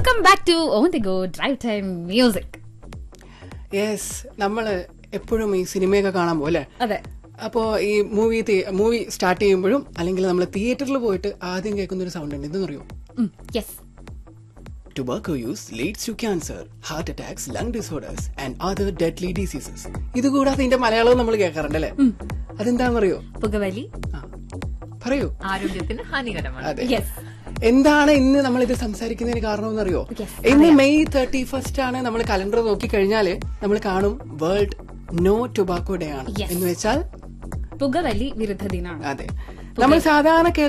Welcome back to on the go drive time music yes നമ്മള് എപ്പോഴും ഈ സിനിമയൊക്കെ കാണാൻ പോലെ അതെ അപ്പോ ഈ മൂവി മൂവി സ്റ്റാർട്ട് ചെയ്യുമ്പോഴും അല്ലെങ്കിൽ നമ്മൾ തിയേറ്ററിൽ പോയിട്ട് ആദ്യം കേൾക്കുന്ന ഒരു സൗണ്ട് ഉണ്ട് ഇതെന്നറിയോ yes tobacco use leads to cancer heart attacks lung disorders and other deadly diseases ഇത് കൂടാതെ ഇതിന്റെ മലയാളവും നമ്മൾ കേൾക്കാറുണ്ട് അല്ലേ അതെന്താണെന്നറിയോ പുകവലി ആ പറയൂ ആരോഗ്യത്തിന് ഹാനികരമാണ് അതെ യെസ് എന്താണ് ഇന്ന് നമ്മൾ ഇത് സംസാരിക്കുന്നതിന് കാരണം അറിയോ Yes, ഇന്ന് മെയ് തേർട്ടി ഫസ്റ്റ് ആണ് നമ്മൾ കലണ്ടർ നോക്കി കഴിഞ്ഞാല് നമ്മൾ കാണും വേൾഡ് നോ ടൊബാക്കോ ഡേ ആണ് Yes. എന്ന് വെച്ചാൽ പുകവലി വിരുദ്ധ ദിനാണ് അതെ നമ്മൾ സാധാരണ